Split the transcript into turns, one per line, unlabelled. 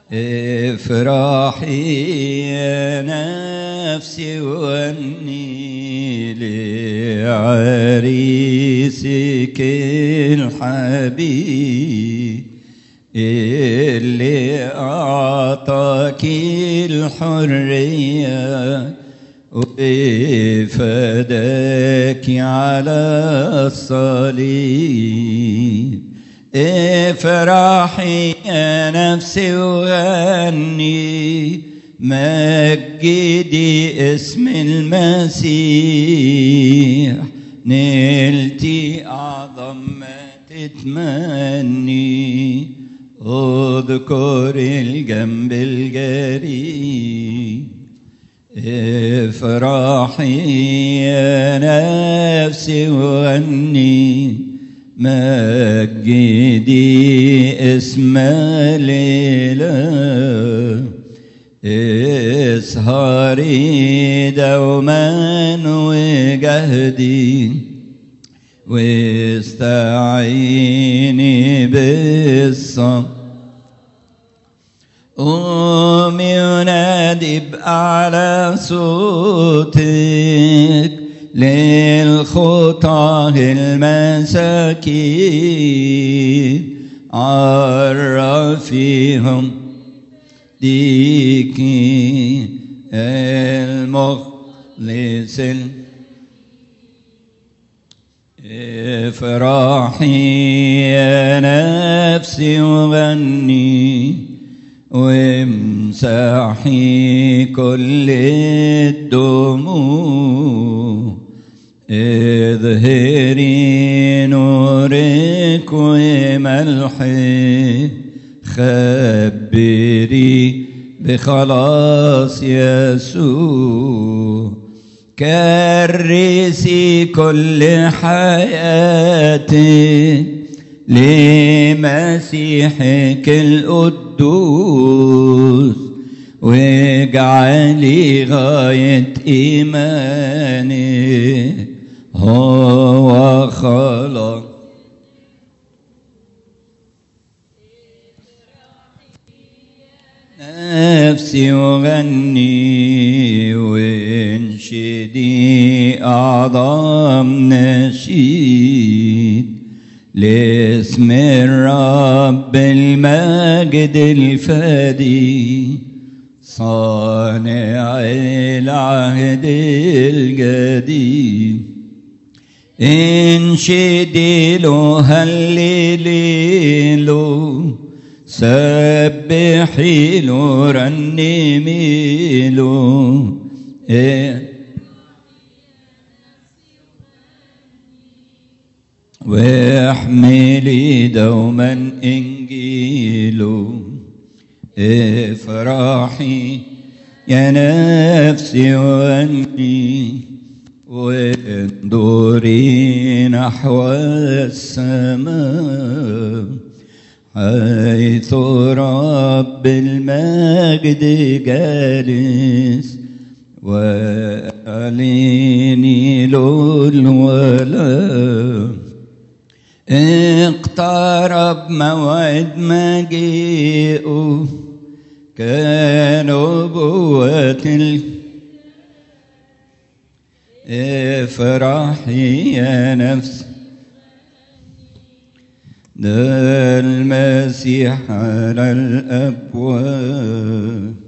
افرحي يا نفسي واني لعريسك الحبيب اللي أعطاك الحرية وفداك على الصليب افرحي يا نفسي وغني مجدي اسم المسيح نلتي أعظم ما تتمني اذكر الجنب الجريء افرحي يا نفسي وغني مجدي اسم ليلة اسهري دوما وجهدي واستعيني بالصبر قومي ونادي بأعلى صوتك للخطاه المساكين عرفيهم ديكي المخلص افرحي يا نفسي وغني وامسحي كل الدموع اظهري نورك وملحي خبري بخلاص يسوع كرسي كل حياتي لمسيحك القدوس واجعلي غاية إيماني هو خلق نفسي وغني وانشدي أعظم نشيد لاسم الرب المجد الفدي صانع العهد الجديد انشدي له هللي له سبحي له رنمي له إيه واحملي دوما انجيله افرحي يا نفسي واني وانظري نحو السماء حيث رب المجد جالس وأعليني له الولاء اقترب موعد مجيئه كنبوة ال... افرحي يا نفس ده المسيح على الأبواب